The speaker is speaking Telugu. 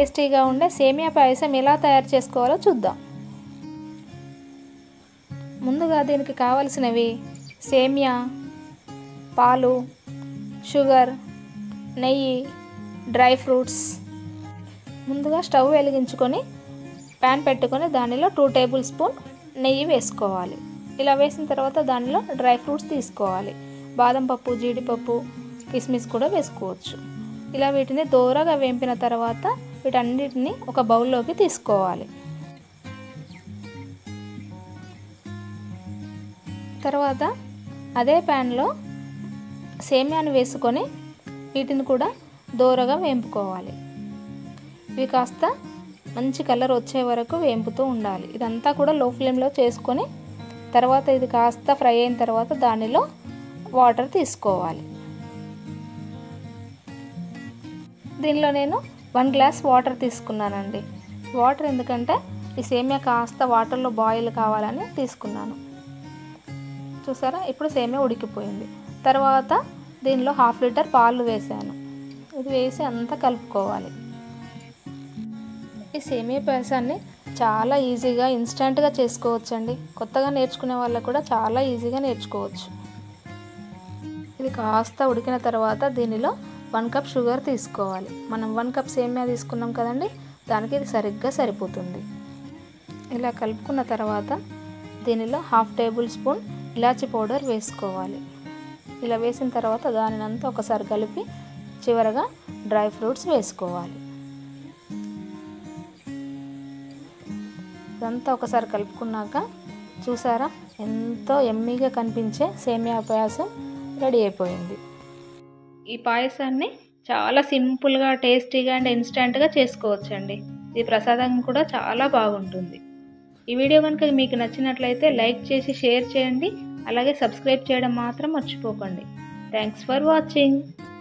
టేస్టీగా ఉండే సేమియా పాయసం ఎలా తయారు చేసుకోవాలో చూద్దాం ముందుగా దీనికి కావలసినవి సేమియా పాలు షుగర్ నెయ్యి డ్రై ఫ్రూట్స్ ముందుగా స్టవ్ వెలిగించుకొని ప్యాన్ పెట్టుకొని దానిలో టూ టేబుల్ స్పూన్ నెయ్యి వేసుకోవాలి ఇలా వేసిన తర్వాత దానిలో డ్రై ఫ్రూట్స్ తీసుకోవాలి బాదం పప్పు జీడిపప్పు కిస్మిస్ కూడా వేసుకోవచ్చు ఇలా వీటిని దూరగా వేంపిన తర్వాత వీటన్నిటిని ఒక బౌల్లోకి తీసుకోవాలి తర్వాత అదే ప్యాన్లో సేమ్యాను వేసుకొని వీటిని కూడా దూరగా వేంపుకోవాలి ఇవి కాస్త మంచి కలర్ వచ్చే వరకు వేంపుతూ ఉండాలి ఇదంతా కూడా లో ఫ్లేమ్లో చేసుకొని తర్వాత ఇది కాస్త ఫ్రై అయిన తర్వాత దానిలో వాటర్ తీసుకోవాలి దీనిలో నేను వన్ గ్లాస్ వాటర్ తీసుకున్నానండి వాటర్ ఎందుకంటే ఈ సేమియా కాస్త వాటర్లో బాయిల్ కావాలని తీసుకున్నాను చూసారా ఇప్పుడు సేమియా ఉడికిపోయింది తర్వాత దీనిలో హాఫ్ లీటర్ పాలు వేసాను ఇది వేసి అంతా కలుపుకోవాలి ఈ సేమియా పాయసాన్ని చాలా ఈజీగా ఇన్స్టెంట్గా చేసుకోవచ్చండి కొత్తగా నేర్చుకునే వాళ్ళకు కూడా చాలా ఈజీగా నేర్చుకోవచ్చు ఇది కాస్త ఉడికిన తర్వాత దీనిలో వన్ కప్ షుగర్ తీసుకోవాలి మనం వన్ కప్ సేమియా తీసుకున్నాం కదండి దానికి ఇది సరిగ్గా సరిపోతుంది ఇలా కలుపుకున్న తర్వాత దీనిలో హాఫ్ టేబుల్ స్పూన్ ఇలాచి పౌడర్ వేసుకోవాలి ఇలా వేసిన తర్వాత దానినంతా ఒకసారి కలిపి చివరగా డ్రై ఫ్రూట్స్ వేసుకోవాలి ఇదంతా ఒకసారి కలుపుకున్నాక చూసారా ఎంతో ఎమ్మీగా కనిపించే సేమియా పాయసం రెడీ అయిపోయింది ఈ పాయసాన్ని చాలా సింపుల్గా టేస్టీగా అండ్ ఇన్స్టెంట్గా చేసుకోవచ్చండి ఇది ప్రసాదం కూడా చాలా బాగుంటుంది ఈ వీడియో కనుక మీకు నచ్చినట్లయితే లైక్ చేసి షేర్ చేయండి అలాగే సబ్స్క్రైబ్ చేయడం మాత్రం మర్చిపోకండి థ్యాంక్స్ ఫర్ వాచింగ్